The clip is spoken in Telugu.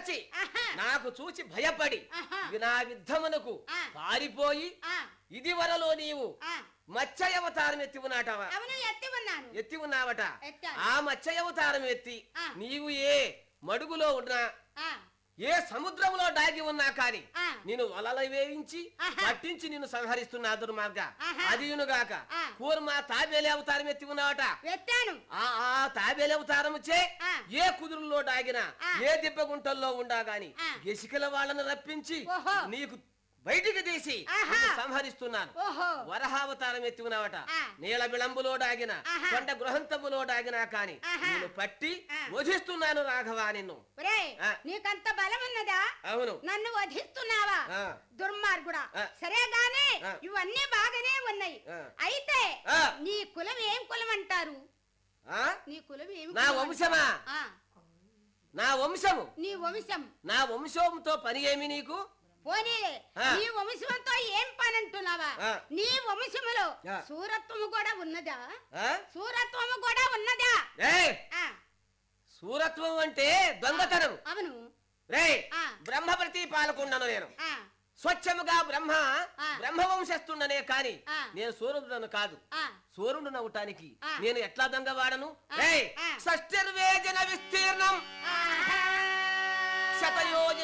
తలచి ఆహా. నాకు చూచి భయపడి ఆహా. ఇక నా యుద్ధమునకు ఆ. పారిపోయి ఆ, ఇది వరలో నీవు ఆ. మత్స్య అవతారం ఎత్తి ఉన్నాటవా అవును ఎత్తి ఉన్నాను ఎత్తి ఉన్నావట ఎత్తాను. ఆ మత్స్య అవతారం ఎత్తి ఆ. నీవు ఏ మడుగులో ఉన్నా ఆ, ఏ సముద్రంలో దాగి ఉన్నా కాని ఆ. నేను వలల వేయించి ఆహా. పట్టించి నిన్ను సంహరిస్తున్నా దుర్మార్గ ఆహా. అదియునుగాక ఆ. కూర్మ తాబేలే అవతారం ఎత్తి ఉన్నావట ఎత్తాను ఆ ఆ తాబేలే అవతారం వచ్చే ఆ. ఏ కుదురుల్లో దాగినా ఆ. ఏ దిబ్బగుంటల్లో ఉండా గాని ఆ. గెసికల వాళ్ళని రప్పించి ఓహో. నీకు బయటికి తీసి ఆహా. నిన్ను సంహరిస్తున్నాను ఓహో వరహావతారం ఎత్తి ఉన్నావట ఆ. నీల విళంబులో దాగిన ఆహా. కొండ గృహంతములో దాగినా కాని ఆహా. నేను పట్టి ఆ. వధిస్తున్నాను రాఘవా నిన్ను ఒరే ఆ. నీకంత బలం ఉన్నదా అవును నన్ను వధిస్తున్నావా ఆ. దుర్మార్గుడా ఆ. సరే గాని ఆ. ఇవన్నీ బాగానే ఉన్నాయి ఆ. అయితే ఆ. నీ కులం ఏం కులం అంటారు ఆ నీ కులం ఏం నా కులం వంశమా? అంటారు? ఆ, నా వంశము నీ వంశం నా వంశంతో పని ఏమి నీకు పోనీలే ఆ. నీ వంశంతో ఏం పని అంటున్నావా ఆ. నీ వంశములో ఆ. సూరత్వము కూడా ఉన్నదా ఆ? సూరత్వము కూడా ఉన్నదా ఏయ్ ఆ, సూరత్వం అంటే దొంగతనం అవును రే ఆ. బ్రహ్మ ప్రతిపాలకుండను నేను ఆ, స్వచ్ఛముగా బ్రహ్మ ఆ. బ్రహ్మవంశస్థుండనే కాని ఆ. నేను సూర్యుడను కాదు ఆ, సూర్యుడు నవ్వటానికి ఆ. నేను ఎట్లా దొంగ వాడను ఆ. రే ఆ. షష్ఠర్వేజన విస్తీర్ణం ఆహా. శతయోజన